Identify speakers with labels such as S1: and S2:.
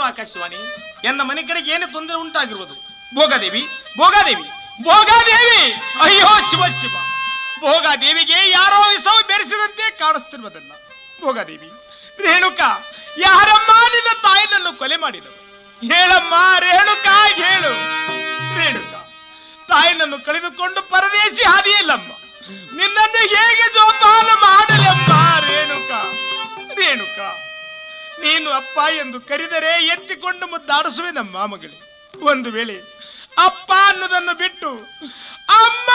S1: ಆಕಾಶವಾಣಿ ಎನ್ನ ಮನೆ ಕಡೆಗೆ ಏನು ತೊಂದರೆ ಉಂಟಾಗಿರುವುದು ಭೋಗಾದೇವಿ ಭೋಗಾದೇವಿ ಭೋಗಾದೇವಿ ಅಯ್ಯೋ ಶಿವ ಶಿವ ಭೋಗಾದೇವಿಗೆ ಯಾರೋ ವಿಷವು ಬೆರೆಸಿದಂತೆ ಕಾಣಿಸ್ತಿರುವುದಲ್ಲ ಭೋಗಾದೇವಿ ರೇಣುಕಾ ಯಾರಮ್ಮ ನಿನ್ನ ತಾಯಿನನ್ನು ಕೊಲೆ ಮಾಡಿದಳು ಹೇಳಮ್ಮ ರೇಣುಕಾ ಹೇಳು ರೇಣುಕಾ ತಾಯಿನನ್ನು ಕಳೆದುಕೊಂಡು ಪರದೇಶಿ ಹಾದಿಯಲ್ಲಮ್ಮ ನಿನ್ನನ್ನು ಹೇಗೆ ಜೋಪಾನ ಮಾಡಲಮ್ಮ ರೇಣುಕಾ ರೇಣುಕಾ ನೀನು ಅಪ್ಪ ಎಂದು ಕರೆದರೆ ಎತ್ತಿಕೊಂಡು ಮುದ್ದಾಡಿಸುವೆ ನಮ್ಮ ಮಗಳೇ ಒಂದು ವೇಳೆ ಅಪ್ಪ ಅನ್ನೋದನ್ನು ಬಿಟ್ಟು ಅಮ್ಮ